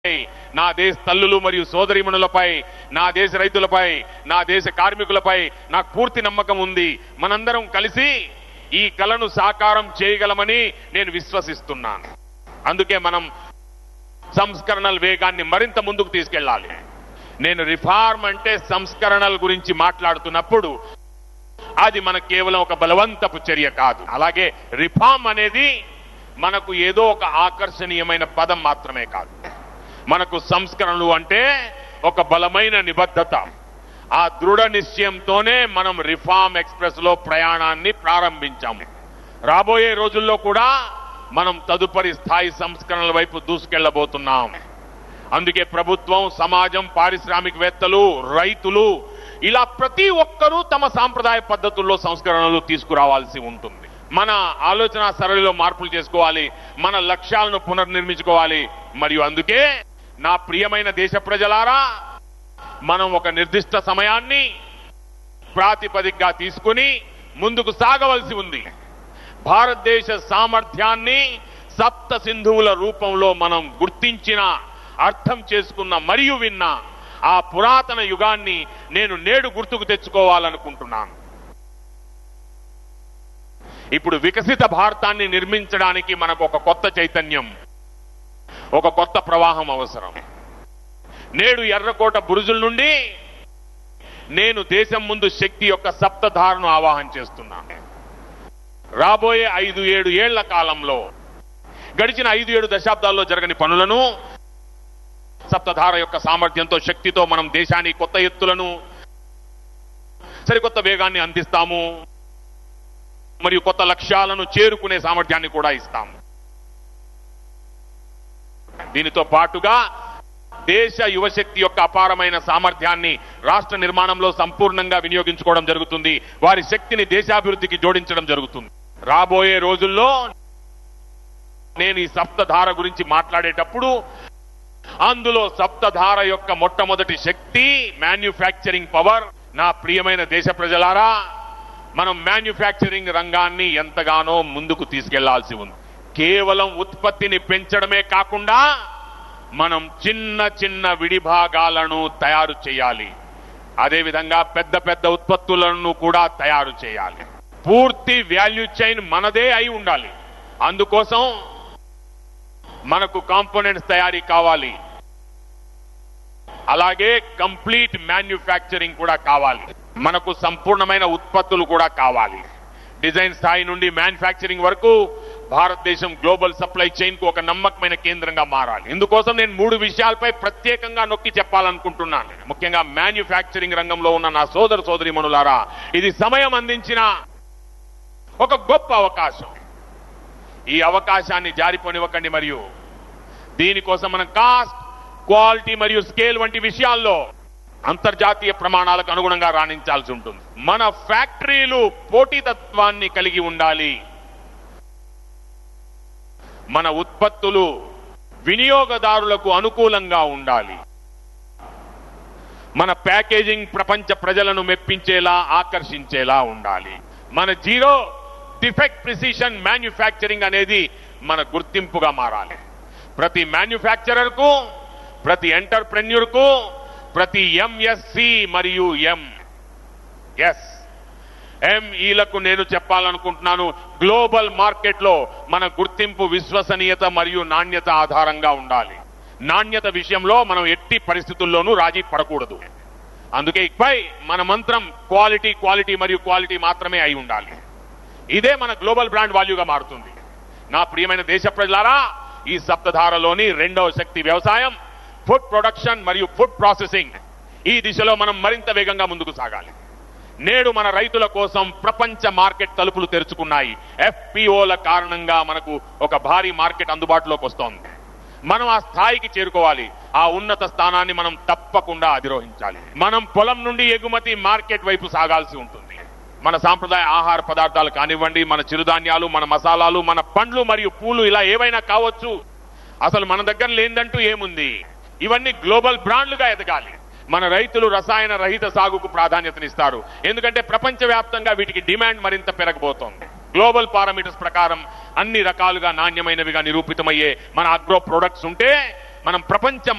నా దేశ తల్లులు మరియు సోదరిమణులపై నా దేశ రైతులపై నా దేశ కార్మికులపై నాకు పూర్తి నమ్మకం ఉంది మనందరం కలిసి ఈ కలను సాకారం చేయగలమని నేను విశ్వసిస్తున్నాను అందుకే మనం సంస్కరణల వేగాన్ని మరింత ముందుకు తీసుకెళ్ళాలి నేను రిఫార్మ్ అంటే సంస్కరణల గురించి మాట్లాడుతున్నప్పుడు అది మన కేవలం ఒక బలవంతపు చర్య కాదు అలాగే రిఫార్మ్ అనేది మనకు ఏదో ఒక ఆకర్షణీయమైన పదం మాత్రమే కాదు మనకు సంస్కరణలు అంటే ఒక బలమైన నిబద్ధత ఆ దృఢ నిశ్చయంతోనే మనం రిఫార్మ్ ఎక్స్ప్రెస్ లో ప్రయాణాన్ని ప్రారంభించాము రాబోయే రోజుల్లో కూడా మనం తదుపరి స్థాయి సంస్కరణల వైపు దూసుకెళ్లబోతున్నాం అందుకే ప్రభుత్వం సమాజం పారిశ్రామికవేత్తలు రైతులు ఇలా ప్రతి ఒక్కరూ తమ సాంప్రదాయ పద్ధతుల్లో సంస్కరణలు తీసుకురావాల్సి ఉంటుంది మన ఆలోచన సరళిలో మార్పులు చేసుకోవాలి మన లక్ష్యాలను పునర్నిర్మించుకోవాలి మరియు అందుకే నా ప్రియమైన దేశ ప్రజలారా మనం ఒక నిర్దిష్ట సమయాన్ని ప్రాతిపదికగా తీసుకుని ముందుకు సాగవలసి ఉంది భారతదేశ సామర్థ్యాన్ని సప్త సింధువుల రూపంలో మనం గుర్తించిన అర్థం చేసుకున్న మరియు విన్న ఆ పురాతన యుగాన్ని నేను నేడు గుర్తుకు తెచ్చుకోవాలనుకుంటున్నాను ఇప్పుడు వికసిత భారతాన్ని నిర్మించడానికి మనకు ఒక కొత్త చైతన్యం ఒక కొత్త ప్రవాహం అవసరం నేడు ఎర్రకోట బురుజుల నుండి నేను దేశం ముందు శక్తి యొక్క సప్తధారను ఆవాహన చేస్తున్నాను రాబోయే ఐదు ఏడు ఏళ్ల కాలంలో గడిచిన ఐదు ఏడు దశాబ్దాల్లో జరగని పనులను సప్తధార యొక్క సామర్థ్యంతో శక్తితో మనం దేశానికి కొత్త ఎత్తులను సరికొత్త వేగాన్ని అందిస్తాము మరియు కొత్త లక్ష్యాలను చేరుకునే సామర్థ్యాన్ని కూడా ఇస్తాము దీనితో పాటుగా దేశ యువశక్తి యొక్క అపారమైన సామర్థ్యాన్ని రాష్ట్ర నిర్మాణంలో సంపూర్ణంగా వినియోగించుకోవడం జరుగుతుంది వారి శక్తిని దేశాభివృద్ధికి జోడించడం జరుగుతుంది రాబోయే రోజుల్లో నేను ఈ సప్తధార గురించి మాట్లాడేటప్పుడు అందులో సప్తధార యొక్క మొట్టమొదటి శక్తి మ్యానుఫ్యాక్చరింగ్ పవర్ నా ప్రియమైన దేశ ప్రజలారా మనం మ్యానుఫ్యాక్చరింగ్ రంగాన్ని ఎంతగానో ముందుకు తీసుకెళ్లాల్సి ఉంది కేవలం ఉత్పత్తిని పెంచడమే కాకుండా మనం చిన్న చిన్న విడిభాగాలను తయారు చేయాలి అదేవిధంగా పెద్ద పెద్ద ఉత్పత్తులను కూడా తయారు చేయాలి పూర్తి వాల్యూ చైన్ మనదే అయి ఉండాలి అందుకోసం మనకు కాంపోనెంట్స్ తయారీ కావాలి అలాగే కంప్లీట్ మ్యానుఫ్యాక్చరింగ్ కూడా కావాలి మనకు సంపూర్ణమైన ఉత్పత్తులు కూడా కావాలి డిజైన్ స్థాయి నుండి మ్యానుఫ్యాక్చరింగ్ వరకు భారతదేశం గ్లోబల్ సప్లై చైన్ కు ఒక నమ్మకమైన కేంద్రంగా మారాలి ఇందుకోసం నేను మూడు విషయాలపై ప్రత్యేకంగా నొక్కి చెప్పాలనుకుంటున్నాను ముఖ్యంగా మ్యానుఫ్యాక్చరింగ్ రంగంలో ఉన్న నా సోదర సోదరిమణులారా ఇది సమయం అందించిన ఒక గొప్ప అవకాశం ఈ అవకాశాన్ని జారిపోనివ్వకండి మరియు దీనికోసం మనం కాస్ట్ క్వాలిటీ మరియు స్కేల్ వంటి విషయాల్లో అంతర్జాతీయ ప్రమాణాలకు అనుగుణంగా రాణించాల్సి ఉంటుంది మన ఫ్యాక్టరీలు పోటీతత్వాన్ని కలిగి ఉండాలి మన ఉత్పత్తులు వినియోగదారులకు అనుకూలంగా ఉండాలి మన ప్యాకేజింగ్ ప్రపంచ ప్రజలను మెప్పించేలా ఆకర్షించేలా ఉండాలి మన జీరో డిఫెక్ట్ ప్రిసిషన్ మ్యానుఫ్యాక్చరింగ్ అనేది మన గుర్తింపుగా మారాలి ప్రతి మ్యానుఫ్యాక్చరర్ కు ప్రతి ఎంటర్ప్రెన్యూర్ కు ప్రతి ఎంఎస్సి మరియు ఎం ఎస్ ఎంఈలకు నేను చెప్పాలనుకుంటున్నాను గ్లోబల్ మార్కెట్ లో మన గుర్తింపు విశ్వసనీయత మరియు నాణ్యత ఆధారంగా ఉండాలి నాణ్యత విషయంలో మనం ఎట్టి పరిస్థితుల్లోనూ రాజీ పడకూడదు అందుకే ఇకపై మన మంత్రం క్వాలిటీ క్వాలిటీ మరియు క్వాలిటీ మాత్రమే అయి ఉండాలి ఇదే మన గ్లోబల్ బ్రాండ్ వాల్యూగా మారుతుంది నా ప్రియమైన దేశ ప్రజలారా ఈ సప్తధారలోని రెండవ శక్తి వ్యవసాయం ఫుడ్ ప్రొడక్షన్ మరియు ఫుడ్ ప్రాసెసింగ్ ఈ దిశలో మనం మరింత వేగంగా ముందుకు సాగాలి నేడు మన రైతుల కోసం ప్రపంచ మార్కెట్ తలుపులు తెరుచుకున్నాయి ఎఫ్పిఓల కారణంగా మనకు ఒక భారీ మార్కెట్ అందుబాటులోకి వస్తోంది మనం ఆ స్థాయికి చేరుకోవాలి ఆ ఉన్నత స్థానాన్ని మనం తప్పకుండా అధిరోహించాలి మనం పొలం నుండి ఎగుమతి మార్కెట్ వైపు సాగాల్సి ఉంటుంది మన సాంప్రదాయ ఆహార పదార్థాలు కానివ్వండి మన చిరుధాన్యాలు మన మసాలాలు మన పండ్లు మరియు పూలు ఇలా ఏవైనా కావచ్చు అసలు మన దగ్గర లేదంటూ ఏముంది ఇవన్నీ గ్లోబల్ బ్రాండ్లుగా ఎదగాలి మన రైతులు రసాయన రహిత సాగుకు ప్రాధాన్యతనిస్తారు ఎందుకంటే ప్రపంచవ్యాప్తంగా వీటికి డిమాండ్ మరింత పెరగబోతోంది గ్లోబల్ పారామీటర్స్ ప్రకారం అన్ని రకాలుగా నాణ్యమైనవిగా నిరూపితమయ్యే మన అగ్రో ప్రొడక్ట్స్ ఉంటే మనం ప్రపంచ